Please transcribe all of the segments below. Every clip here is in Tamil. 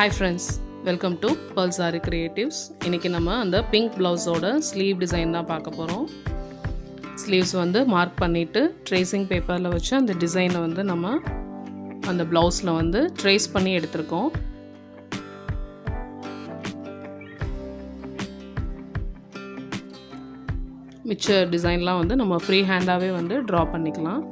hi friends welcome to Palsari creatives இன்றைக்கி நம்ம அந்த பிங்க் ப்ளவுஸோட ஸ்லீவ் டிசைன் தான் பார்க்க போகிறோம் ஸ்லீவ்ஸ் வந்து மார்க் பண்ணிவிட்டு ட்ரேசிங் பேப்பரில் வச்சு அந்த டிசைனை வந்து நம்ம அந்த ப்ளவுஸில் வந்து ட்ரேஸ் பண்ணி எடுத்திருக்கோம் மிச்ச டிசைன்லாம் வந்து நம்ம ஃப்ரீ ஹேண்டாகவே வந்து ட்ரா பண்ணிக்கலாம்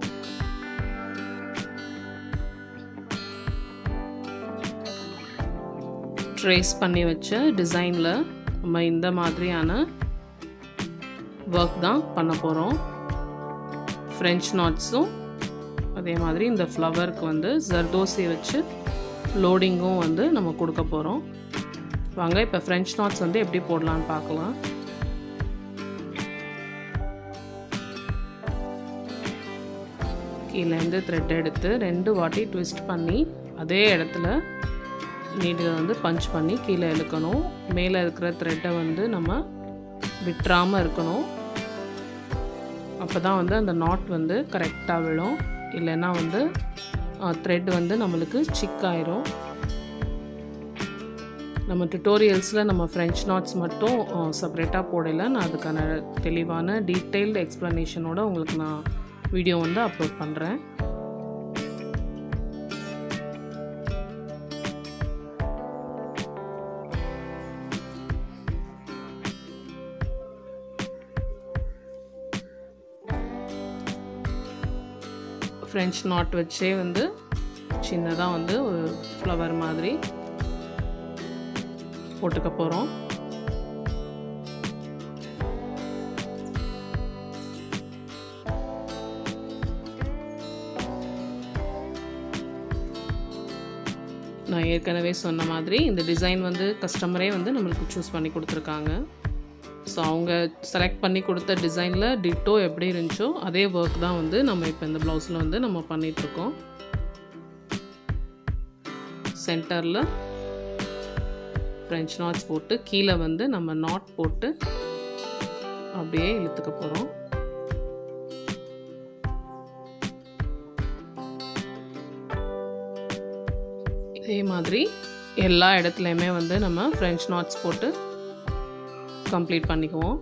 ட்ரேஸ் பண்ணி வச்ச டிசைனில் நம்ம இந்த மாதிரியான ஒர்க் தான் பண்ண போகிறோம் ஃப்ரெஞ்ச் நாட்ஸும் அதே மாதிரி இந்த ஃப்ளவருக்கு வந்து ஜர்தோசி வச்சு லோடிங்கும் வந்து நம்ம கொடுக்க போகிறோம் வாங்க இப்போ ஃப்ரெஞ்ச் நாட்ஸ் வந்து எப்படி போடலான்னு பார்க்கலாம் கீழேருந்து த்ரெட் எடுத்து ரெண்டு வாட்டி ட்விஸ்ட் பண்ணி அதே இடத்துல நீடில் வந்து பஞ்ச் பண்ணி கீழே இழுக்கணும் மேலே இருக்கிற த்ரெட்டை வந்து நம்ம விட்டுறாமல் இருக்கணும் அப்போ தான் வந்து அந்த நாட் வந்து கரெக்டாக விழும் இல்லைன்னா வந்து த்ரெட் வந்து நம்மளுக்கு சிக் ஆயிரும் நம்ம டுட்டோரியல்ஸில் நம்ம ஃப்ரெஞ்ச் நாட்ஸ் மட்டும் செப்பரேட்டாக போடலை நான் அதுக்கான தெளிவான டீட்டெயில்டு எக்ஸ்ப்ளனேஷனோட உங்களுக்கு நான் வீடியோ வந்து அப்லோட் பண்ணுறேன் ஃப்ரெஞ்ச் நாட் வச்சே வந்து சின்னதாக வந்து ஒரு ஃப்ளவர் மாதிரி போட்டுக்க போகிறோம் நான் ஏற்கனவே சொன்ன மாதிரி இந்த டிசைன் வந்து கஸ்டமரே வந்து நம்மளுக்கு சூஸ் பண்ணி கொடுத்துருக்காங்க ஸோ அவங்க செலக்ட் பண்ணி கொடுத்த டிசைனில் டிட்டோ எப்படி இருந்துச்சோ அதே ஒர்க் தான் வந்து நம்ம இப்போ இந்த ப்ளவுஸில் வந்து நம்ம பண்ணிகிட்ருக்கோம் சென்டரில் ஃப்ரெஞ்ச் நாட்ஸ் போட்டு கீழே வந்து நம்ம நாட் போட்டு அப்படியே இழுத்துக்க போகிறோம் இதே மாதிரி எல்லா இடத்துலையுமே வந்து நம்ம ஃப்ரெஞ்ச் நாட்ஸ் போட்டு கம்ப்ளீட் பண்ணிக்குவோம்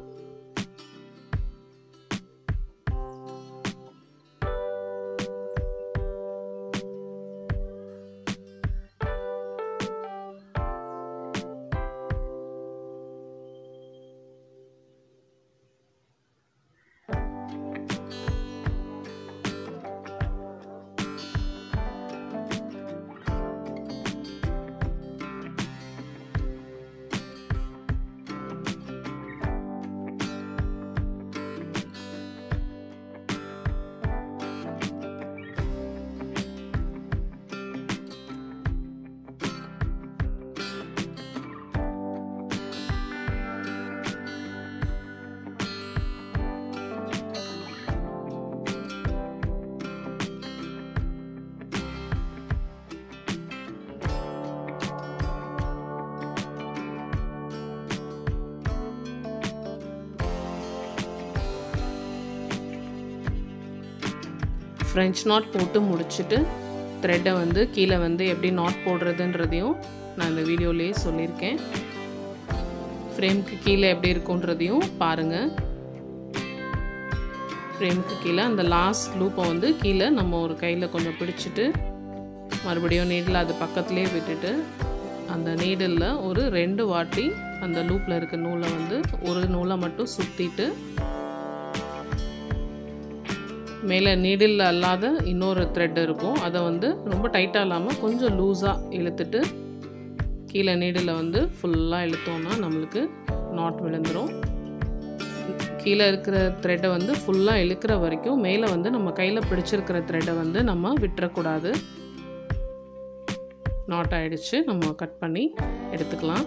ஃப்ரெஞ்ச் நாட் போட்டு முடிச்சுட்டு த்ரெட்டை வந்து கீழே வந்து எப்படி நாட் போடுறதுன்றதையும் நான் இந்த வீடியோலேயே சொல்லியிருக்கேன் ஃப்ரேம்க்கு கீழே எப்படி இருக்குன்றதையும் பாருங்கள் ஃப்ரேமுக்கு கீழே அந்த லாஸ்ட் லூப்பை வந்து கீழே நம்ம ஒரு கையில் கொஞ்சம் பிடிச்சிட்டு மறுபடியும் நீடில் அது பக்கத்துலேயே விட்டுட்டு அந்த நீடில் ஒரு ரெண்டு வாட்டி அந்த லூப்பில் இருக்க நூலை வந்து ஒரு நூலை மட்டும் சுற்றிட்டு மேலே நீடில் அல்லாத இன்னொரு த்ரெட் இருக்கும் அதை வந்து ரொம்ப டைட்டாக இல்லாமல் கொஞ்சம் லூஸாக இழுத்துட்டு கீழே நீடில் வந்து ஃபுல்லாக இழுத்தோன்னா நம்மளுக்கு நாட் விழுந்துடும் கீழே இருக்கிற த்ரெட்டை வந்து ஃபுல்லாக இழுக்கிற வரைக்கும் மேலே வந்து நம்ம கையில் பிடிச்சிருக்கிற த்ரெட்டை வந்து நம்ம விட்டுறக்கூடாது நாட் ஆகிடுச்சு நம்ம கட் பண்ணி எடுத்துக்கலாம்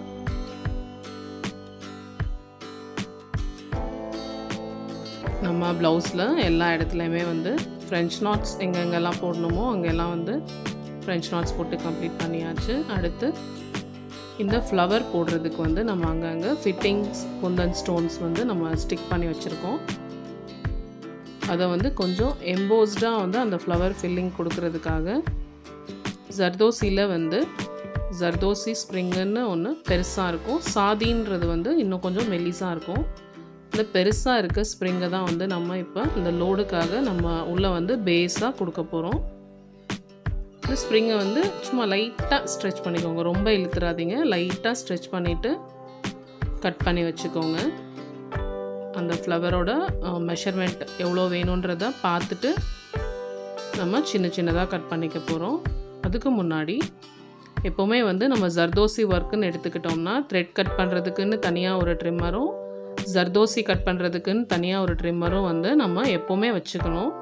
நம்ம ப்ளவுஸில் எல்லா இடத்துலையுமே வந்து ஃப்ரெஞ்ச் நாட்ஸ் எங்கெங்கெல்லாம் போடணுமோ அங்கெல்லாம் வந்து ஃப்ரெஞ்ச் நாட்ஸ் போட்டு கம்ப்ளீட் பண்ணியாச்சு அடுத்து இந்த ஃப்ளவர் போடுறதுக்கு வந்து நம்ம அங்கங்கே ஃபிட்டிங்ஸ் குந்தன் ஸ்டோன்ஸ் வந்து நம்ம ஸ்டிக் பண்ணி வச்சுருக்கோம் அதை வந்து கொஞ்சம் எம்போஸ்டாக வந்து அந்த ஃப்ளவர் ஃபில்லிங் கொடுக்கறதுக்காக ஜர்தோசியில் வந்து ஜர்தோசி ஸ்ப்ரிங்குன்னு ஒன்று பெருசாக இருக்கும் சாதின்றது வந்து இன்னும் கொஞ்சம் மெல்லிஸாக இருக்கும் இந்த பெருசாக இருக்க ஸ்ப்ரிங்கை தான் வந்து நம்ம இப்போ இந்த லோடுக்காக நம்ம உள்ளே வந்து பேஸாக கொடுக்க போகிறோம் இந்த ஸ்ப்ரிங்கை வந்து சும்மா லைட்டாக ஸ்ட்ரெச் பண்ணிக்கோங்க ரொம்ப இழுத்துறாதீங்க லைட்டாக ஸ்ட்ரெச் பண்ணிவிட்டு கட் பண்ணி வச்சுக்கோங்க அந்த ஃப்ளவரோட மெஷர்மெண்ட் எவ்வளோ வேணுன்றத பார்த்துட்டு நம்ம சின்ன சின்னதாக கட் பண்ணிக்க போகிறோம் அதுக்கு முன்னாடி எப்போவுமே வந்து நம்ம ஜர்தோசி ஒர்க்குன்னு எடுத்துக்கிட்டோம்னா த்ரெட் கட் பண்ணுறதுக்குன்னு தனியாக ஒரு ட்ரிம்மரும் ஜர்தோசி கட் பண்ணுறதுக்குன்னு தனியாக ஒரு ட்ரிம்மரும் வந்து நம்ம எப்போவுமே வச்சுக்கணும்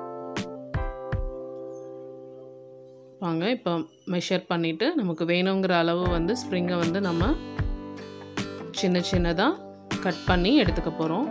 வாங்க இப்போ மெஷர் பண்ணிவிட்டு நமக்கு வேணுங்கிற அளவு வந்து ஸ்ப்ரிங்கை வந்து நம்ம சின்ன சின்னதாக கட் பண்ணி எடுத்துக்க போகிறோம்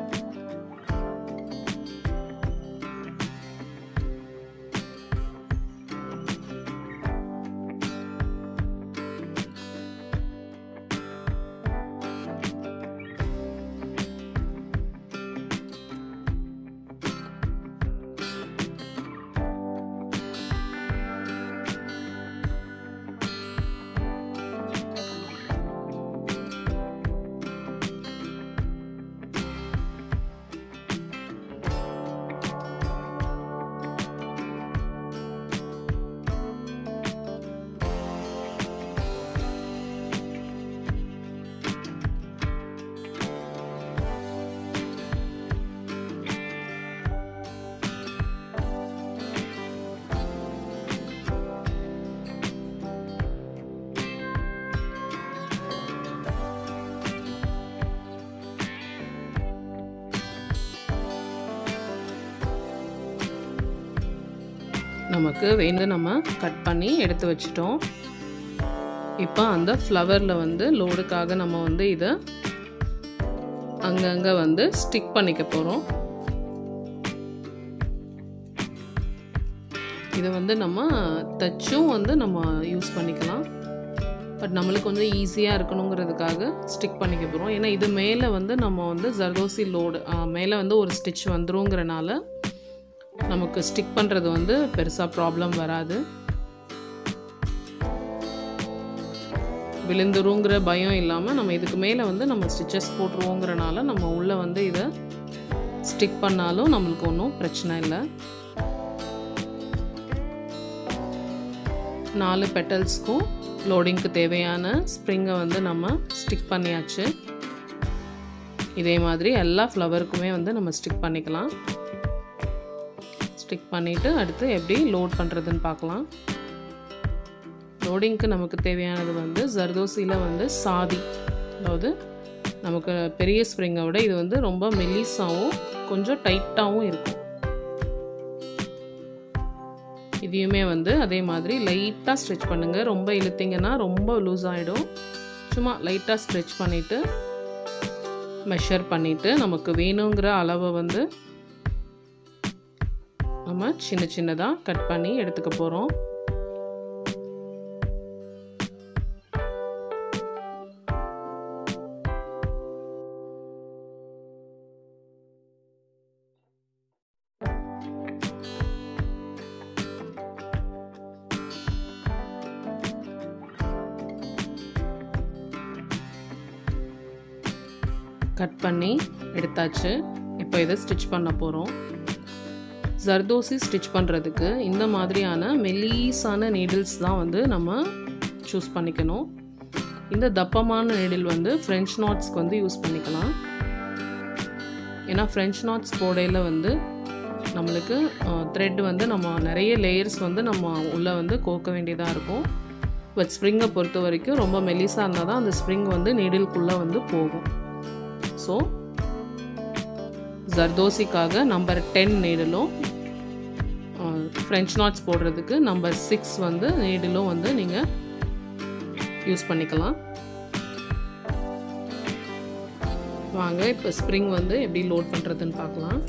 நமக்கு வேண்டு நம்ம கட் பண்ணி எடுத்து வச்சிட்டோம் இப்போ அந்த ஃப்ளவரில் வந்து லோடுக்காக நம்ம வந்து இதை அங்கங்கே வந்து ஸ்டிக் பண்ணிக்க போகிறோம் இதை வந்து நம்ம தச்சும் வந்து நம்ம யூஸ் பண்ணிக்கலாம் பட் நம்மளுக்கு கொஞ்சம் ஈஸியாக இருக்கணுங்கிறதுக்காக ஸ்டிக் பண்ணிக்க போகிறோம் ஏன்னா இது மேலே வந்து நம்ம வந்து ஜர்தோசி லோடு மேலே வந்து ஒரு ஸ்டிச் வந்துருங்கிறனால நமக்கு ஸ்டிக் பண்ணுறது வந்து பெருசாக ப்ராப்ளம் வராது விழுந்துருங்கிற பயம் இல்லாமல் நம்ம இதுக்கு மேலே வந்து நம்ம ஸ்டிச்சஸ் போட்டுருவோங்கிறனால நம்ம உள்ளே வந்து இதை ஸ்டிக் பண்ணாலும் நம்மளுக்கு ஒன்றும் பிரச்சனை இல்லை நாலு பெட்டல்ஸ்க்கும் லோடிங்க்கு தேவையான ஸ்ப்ரிங்கை வந்து நம்ம ஸ்டிக் பண்ணியாச்சு இதே மாதிரி எல்லா ஃப்ளவருக்குமே வந்து நம்ம ஸ்டிக் பண்ணிக்கலாம் ஸ்டிக் பண்ணிவிட்டு அடுத்து எப்படி லோட் பண்ணுறதுன்னு பார்க்கலாம் லோடிங்க்கு நமக்கு தேவையானது வந்து ஜர்தோசியில் வந்து சாதி அதாவது நமக்கு பெரிய ஸ்ப்ரிங்கை விட இது வந்து ரொம்ப மெல்லிஸாகவும் கொஞ்சம் டைட்டாகவும் இருக்கும் இதையுமே வந்து அதே மாதிரி லைட்டாக ஸ்ட்ரெச் பண்ணுங்கள் ரொம்ப இழுத்திங்கன்னா ரொம்ப லூஸ் ஆகிடும் சும்மா லைட்டாக ஸ்ட்ரெச் பண்ணிவிட்டு மெஷர் பண்ணிவிட்டு நமக்கு வேணுங்கிற அளவை வந்து நம்ம சின்ன சின்னதாக கட் பண்ணி எடுத்துக்க போகிறோம் கட் பண்ணி எடுத்தாச்சு இப்போ இதை ஸ்டிச் பண்ண போகிறோம் ஜர்தோசி ஸ்டிச் பண்ணுறதுக்கு இந்த மாதிரியான மெலீஸான நீடில்ஸ் தான் வந்து நம்ம சூஸ் பண்ணிக்கணும் இந்த தப்பமான நீடில் வந்து ஃப்ரெஞ்ச் நாட்ஸ்க்கு வந்து யூஸ் பண்ணிக்கலாம் ஏன்னா ஃப்ரெஞ்ச் நாட்ஸ் போடையில் வந்து நம்மளுக்கு த்ரெட் வந்து நம்ம நிறைய லேயர்ஸ் வந்து நம்ம உள்ளே வந்து கோக்க வேண்டியதாக இருக்கும் பட் ஸ்ப்ரிங்கை பொறுத்த வரைக்கும் ரொம்ப மெலிசாக இருந்தால் தான் அந்த ஸ்ப்ரிங் வந்து நீடில்குள்ளே வந்து போகும் ஸோ ஜர்தோசிக்காக நம்பர் டென் நீடிலும் ஃப்ரெஞ்ச் நாட்ஸ் போடுறதுக்கு நம்பர் சிக்ஸ் வந்து நீடிலும் வந்து நீங்கள் யூஸ் பண்ணிக்கலாம் வாங்க இப்போ ஸ்ப்ரிங் வந்து எப்படி லோட் பண்ணுறதுன்னு பார்க்கலாம்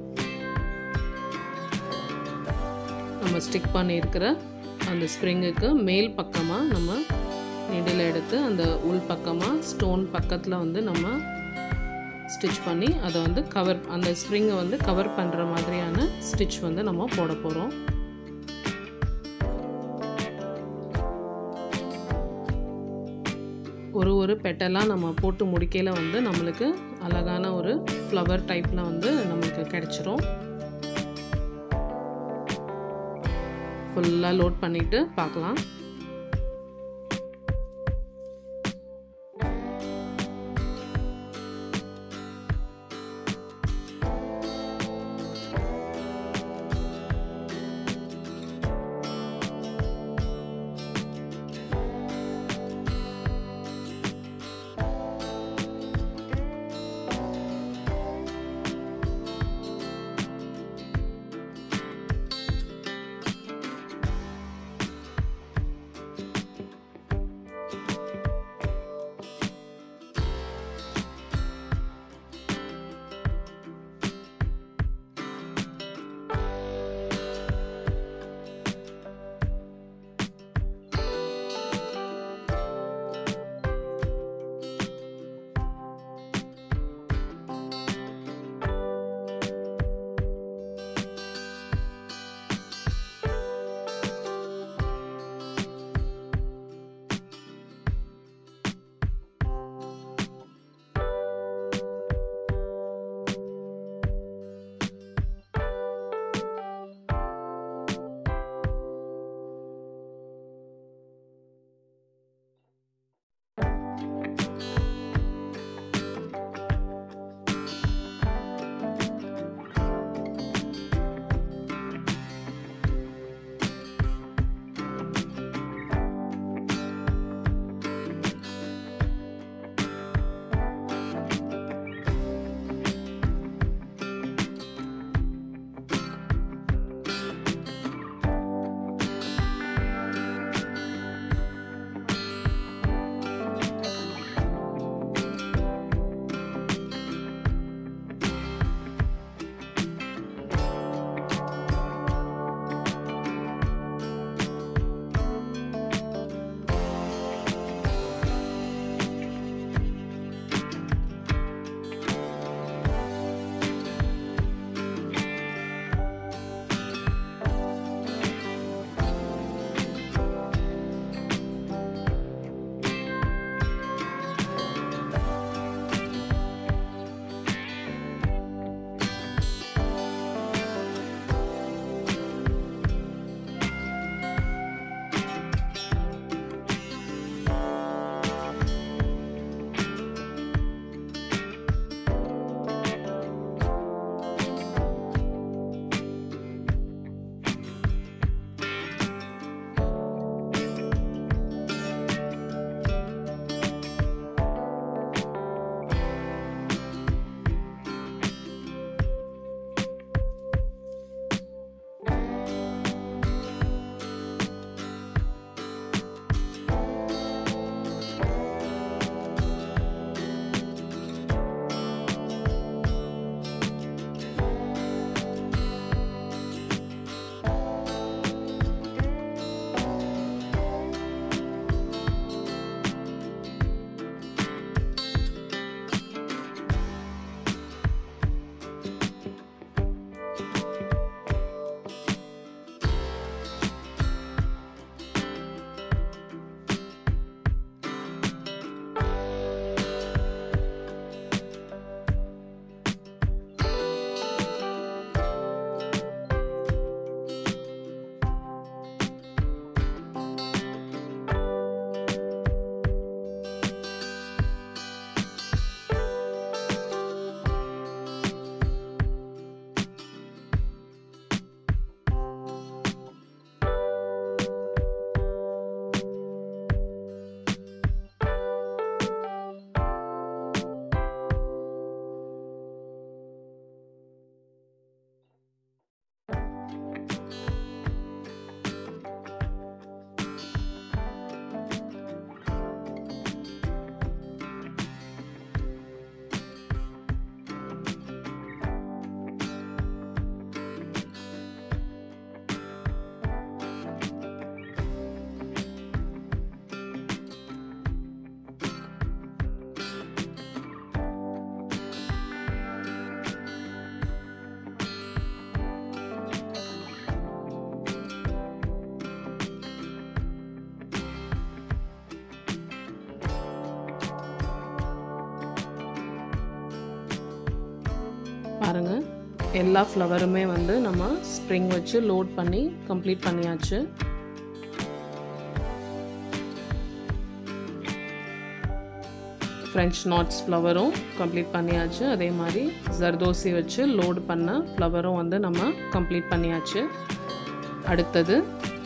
நம்ம ஸ்டிக் பண்ணியிருக்கிற அந்த ஸ்ப்ரிங்குக்கு மேல் பக்கமாக நம்ம நீடில் எடுத்து அந்த உள் பக்கமாக ஸ்டோன் பக்கத்தில் வந்து நம்ம ஸ்டிச் பண்ணி அதை வந்து கவர் அந்த ஸ்ப்ரிங்கை வந்து கவர் பண்ணுற மாதிரியான ஸ்டிச் வந்து நம்ம போட போகிறோம் ஒரு ஒரு பெட்டெல்லாம் நம்ம போட்டு முடிக்கையில் வந்து நம்மளுக்கு அழகான ஒரு ஃப்ளவர் டைப்பில் வந்து நம்மளுக்கு கிடச்சிரும் ஃபுல்லாக லோட் பண்ணிவிட்டு பார்க்கலாம் பாருங்கள் எல்லா ஃப்ளவருமே வந்து நம்ம ஸ்ப்ரிங் வச்சு லோட் பண்ணி கம்ப்ளீட் பண்ணியாச்சு ஃப்ரெஞ்ச் நாட்ஸ் ஃப்ளவரும் கம்ப்ளீட் பண்ணியாச்சு அதே மாதிரி ஜர்தோசி வச்சு லோடு பண்ண ஃப்ளவரும் வந்து நம்ம கம்ப்ளீட் பண்ணியாச்சு அடுத்தது